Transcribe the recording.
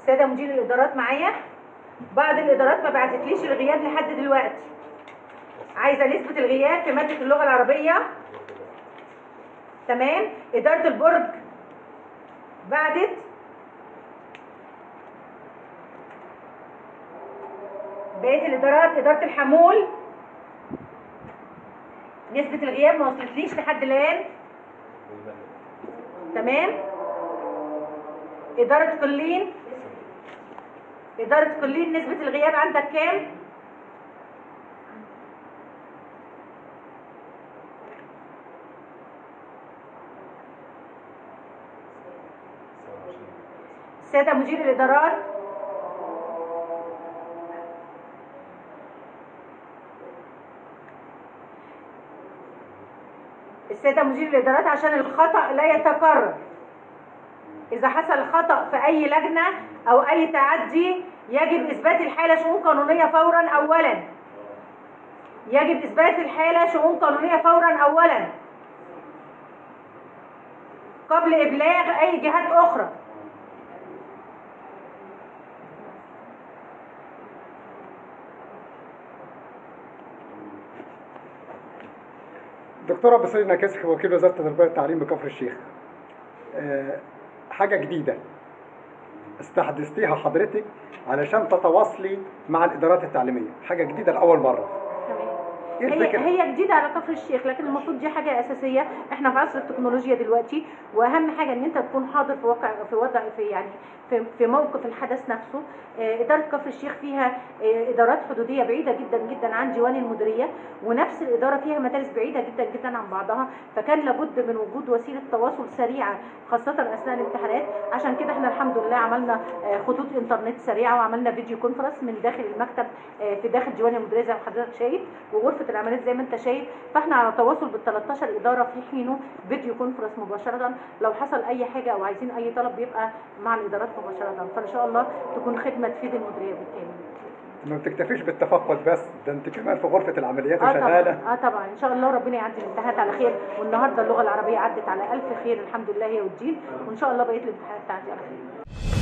الساده مدير الادارات معايا بعض الادارات ما بعتتليش الغياب لحد دلوقتي عايزه نسبه الغياب في ماده اللغه العربيه تمام اداره البرج بعتت بقيه الادارات اداره الحمول نسبه الغياب ما وصلتليش لحد الان تمام إدارة كلين إدارة كلين نسبة الغياب عندك كام؟ السادة مدير الإدارات السادة مدير الإدارات عشان الخطأ لا يتكرر إذا حصل خطأ في أي لجنة أو أي تعدي يجب إثبات الحالة شؤون قانونية فورا أولا يجب إثبات الحالة شؤون قانونية فورا أولا قبل إبلاغ أي جهات أخرى دكتورة بصير نكاسخ وكيل وزارة التربية والتعليم بكفر الشيخ آه، حاجة جديدة استحدثتيها حضرتك علشان تتواصلي مع الإدارات التعليمية حاجة جديدة لأول مرة إيه هي الفكرة؟ هي جديده على كفر الشيخ لكن المفروض دي حاجه اساسيه احنا في عصر التكنولوجيا دلوقتي واهم حاجه ان انت تكون حاضر في واقع في وضع في يعني في, في موقف الحدث نفسه آه، اداره كفر الشيخ فيها آه، ادارات حدوديه بعيده جدا جدا عن ديوان المديريه ونفس الاداره فيها مدارس بعيده جدا جدا عن بعضها فكان لابد من وجود وسيله تواصل سريعه خاصه اثناء الامتحانات عشان كده احنا الحمد لله عملنا آه، خطوط انترنت سريعه وعملنا فيديو كونفرنس من داخل المكتب آه، في داخل ديوان المديريه زي ما حضرتك شايف وغرفه العمليات زي ما انت شايف فاحنا على تواصل بال 13 اداره في حينه فيديو كونفرنس مباشره لو حصل اي حاجه او عايزين اي طلب بيبقى مع الادارات مباشره فان شاء الله تكون خدمه تفيد المديريه بالكامل ما بتكتفيش بالتفقد بس ده انت كمان في غرفة العمليات اه طبعا وشغالة اه طبعا ان شاء الله ربنا يعدي الامتحانات على خير والنهارده اللغه العربيه عدت على الف خير الحمد لله هي والدين وان شاء الله بقيه الامتحانات تعدي على خير